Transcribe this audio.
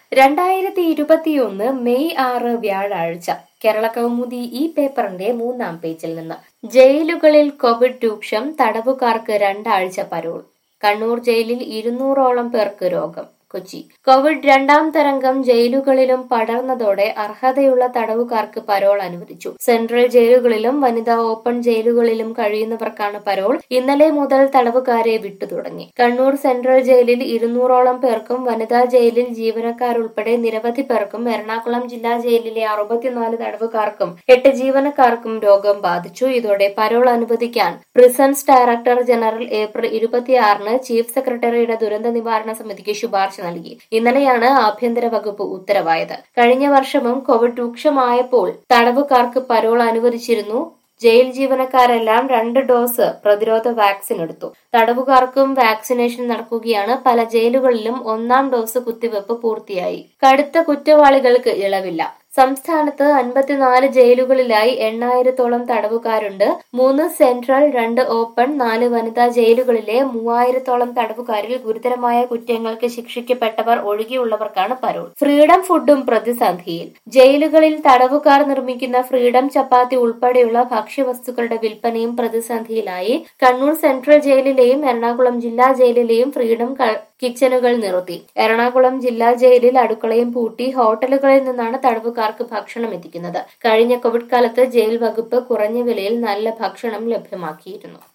രണ്ടായിരത്തി ഇരുപത്തിയൊന്ന് മെയ് ആറ് വ്യാഴാഴ്ച കേരള കൗമുദി ഈ പേപ്പറിന്റെ മൂന്നാം പേജിൽ നിന്ന് ജയിലുകളിൽ കോവിഡ് രൂക്ഷം തടവുകാർക്ക് രണ്ടാഴ്ച പരോൾ കണ്ണൂർ ജയിലിൽ ഇരുന്നൂറോളം പേർക്ക് രോഗം കൊച്ചി കോവിഡ് രണ്ടാം തരംഗം ജയിലുകളിലും പടർന്നതോടെ അർഹതയുള്ള തടവുകാർക്ക് പരോൾ അനുവദിച്ചു സെൻട്രൽ ജയിലുകളിലും വനിതാ ഓപ്പൺ ജയിലുകളിലും കഴിയുന്നവർക്കാണ് പരോൾ ഇന്നലെ മുതൽ തടവുകാരെ വിട്ടു തുടങ്ങി കണ്ണൂർ സെൻട്രൽ ജയിലിൽ ഇരുന്നൂറോളം പേർക്കും വനിതാ ജയിലിൽ ജീവനക്കാരുൾപ്പെടെ നിരവധി പേർക്കും എറണാകുളം ജില്ലാ ജയിലിലെ അറുപത്തിനാല് തടവുകാർക്കും എട്ട് ജീവനക്കാർക്കും രോഗം ബാധിച്ചു ഇതോടെ പരോൾ അനുവദിക്കാൻ പ്രിസൺസ് ഡയറക്ടർ ജനറൽ ഏപ്രിൽ ഇരുപത്തിയാറിന് ചീഫ് സെക്രട്ടറിയുടെ ദുരന്ത നിവാരണ സമിതിക്ക് ശുപാർശ നൽകി ഇന്നലെയാണ് ആഭ്യന്തര വകുപ്പ് ഉത്തരവായത് കഴിഞ്ഞ വർഷവും കോവിഡ് രൂക്ഷമായപ്പോൾ തടവുകാർക്ക് പരോൾ അനുവദിച്ചിരുന്നു ജയിൽ ജീവനക്കാരെല്ലാം രണ്ട് ഡോസ് പ്രതിരോധ വാക്സിൻ എടുത്തു തടവുകാർക്കും വാക്സിനേഷൻ നടക്കുകയാണ് പല ജയിലുകളിലും ഒന്നാം ഡോസ് കുത്തിവെപ്പ് പൂർത്തിയായി കടുത്ത കുറ്റവാളികൾക്ക് ഇളവില്ല സംസ്ഥാനത്ത് അൻപത്തിനാല് ജയിലുകളിലായി എണ്ണായിരത്തോളം തടവുകാരുണ്ട് മൂന്ന് സെൻട്രൽ രണ്ട് ഓപ്പൺ നാല് വനിതാ ജയിലുകളിലെ മൂവായിരത്തോളം തടവുകാരിൽ ഗുരുതരമായ കുറ്റങ്ങൾക്ക് ശിക്ഷിക്കപ്പെട്ടവർ ഒഴികെയുള്ളവർക്കാണ് പരോൾ ഫ്രീഡം ഫുഡും പ്രതിസന്ധിയിൽ ജയിലുകളിൽ തടവുകാർ നിർമ്മിക്കുന്ന ഫ്രീഡം ചപ്പാത്തി ഉൾപ്പെടെയുള്ള ഭക്ഷ്യവസ്തുക്കളുടെ വിൽപ്പനയും പ്രതിസന്ധിയിലായി കണ്ണൂർ സെൻട്രൽ ജയിലിലെയും എറണാകുളം ജില്ലാ ജയിലിലെയും ഫ്രീഡം കിച്ചനുകൾ നിർത്തി എറണാകുളം ജില്ലാ ജയിലിൽ അടുക്കളയും പൂട്ടി ഹോട്ടലുകളിൽ നിന്നാണ് തടവുകാർക്ക് ഭക്ഷണം എത്തിക്കുന്നത് കഴിഞ്ഞ കോവിഡ് കാലത്ത് ജയിൽ വകുപ്പ് കുറഞ്ഞ വിലയിൽ നല്ല ഭക്ഷണം ലഭ്യമാക്കിയിരുന്നു